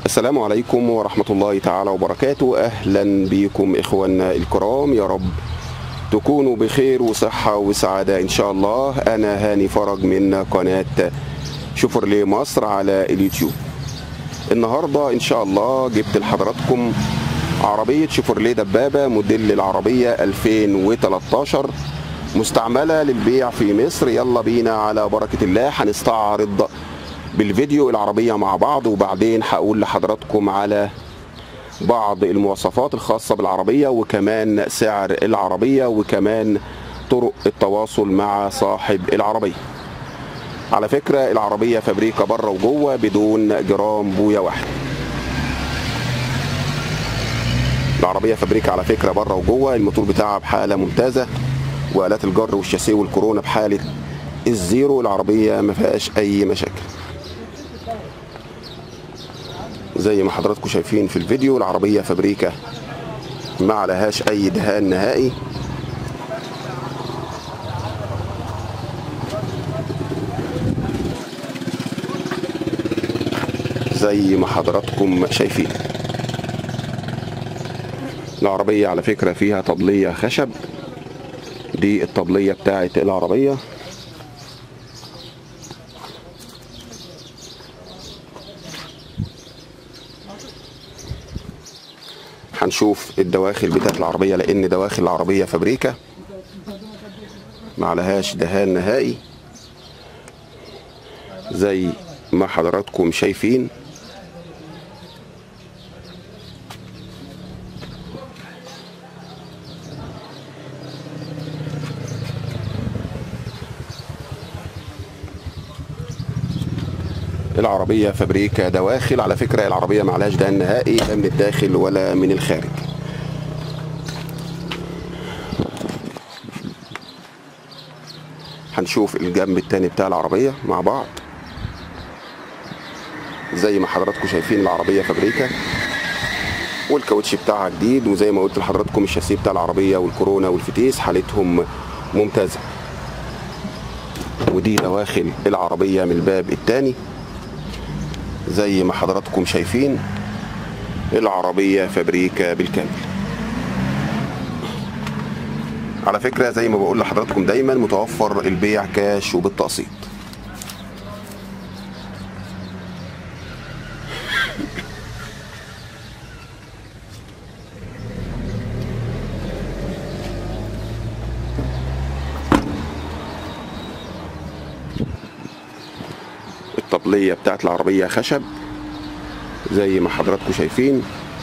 السلام عليكم ورحمة الله تعالى وبركاته أهلا بكم إخواننا الكرام يا رب تكونوا بخير وصحة وسعادة إن شاء الله أنا هاني فرج من قناة شوفرلي مصر على اليوتيوب النهاردة إن شاء الله جبت لحضراتكم عربية شوفرلي دبابة موديل العربية 2013 مستعملة للبيع في مصر يلا بينا على بركة الله هنستعرض بالفيديو العربية مع بعض وبعدين هقول لحضراتكم على بعض المواصفات الخاصة بالعربية وكمان سعر العربية وكمان طرق التواصل مع صاحب العربية على فكرة العربية فابريكا بره وجوه بدون جرام بويا واحد العربية فابريكا على فكرة بره وجوه الموتور بتاعها بحالة ممتازة وآلات الجر والشاسيه والكورونا بحالة الزيرو العربية ما فيهاش أي مشاكل زي ما حضراتكم شايفين في الفيديو العربية فابريكا ما عليهاش أي دهان نهائي زي ما حضراتكم شايفين العربية على فكرة فيها طبلية خشب دي الطبلية بتاعة العربية هنشوف الدواخل بتاعت العربية لأن دواخل العربية فابريكا ما عليهاش دهان نهائي زي ما حضراتكم شايفين العربية فابريكا دواخل على فكرة العربية ما عليهاش دهان نهائي لا من الداخل ولا من الخارج هنشوف الجنب التاني بتاع العربية مع بعض زي ما حضراتكم شايفين العربية فابريكا والكاوتش بتاعها جديد وزي ما قلت لحضراتكم الشاسيه بتاع العربية والكورونا والفتيس حالتهم ممتازة ودي دواخل العربية من الباب التاني زي ما حضراتكم شايفين العربية فابريكا بالكامل على فكرة زي ما بقول لحضراتكم دايما متوفر البيع كاش وبالتقسيط الطبلية بتاعت العربية خشب زي ما حضراتكم شايفين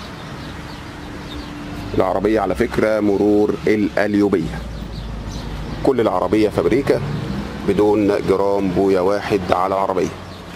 العربية على فكرة مرور الأليوبية كل العربية فابريكا بدون جرام بويا واحد على العربية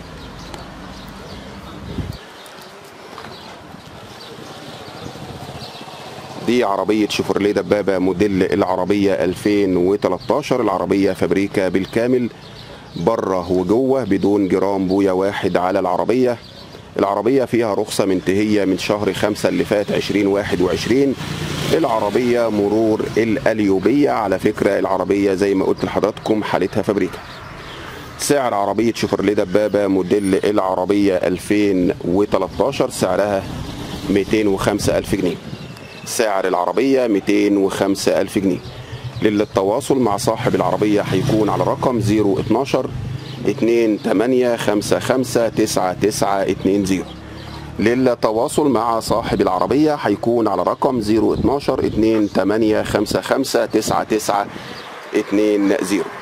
دي عربية شيفروليه دبابة موديل العربية 2013 العربية فابريكا بالكامل بره وجوه بدون جرام بويا واحد على العربية العربية فيها رخصة منتهية من شهر خمسة اللي فات 2021 العربية مرور الأليوبية على فكرة العربية زي ما قلت لحضراتكم حالتها فابريكا سعر عربية شيفروليه دبابة موديل العربية 2013 سعرها 205 ألف جنيه سعر العربية 205 ألف جنيه للتواصل مع صاحب العربية هيكون على رقم 012 2855 للتواصل مع صاحب العربية هيكون على رقم 012 2855 9920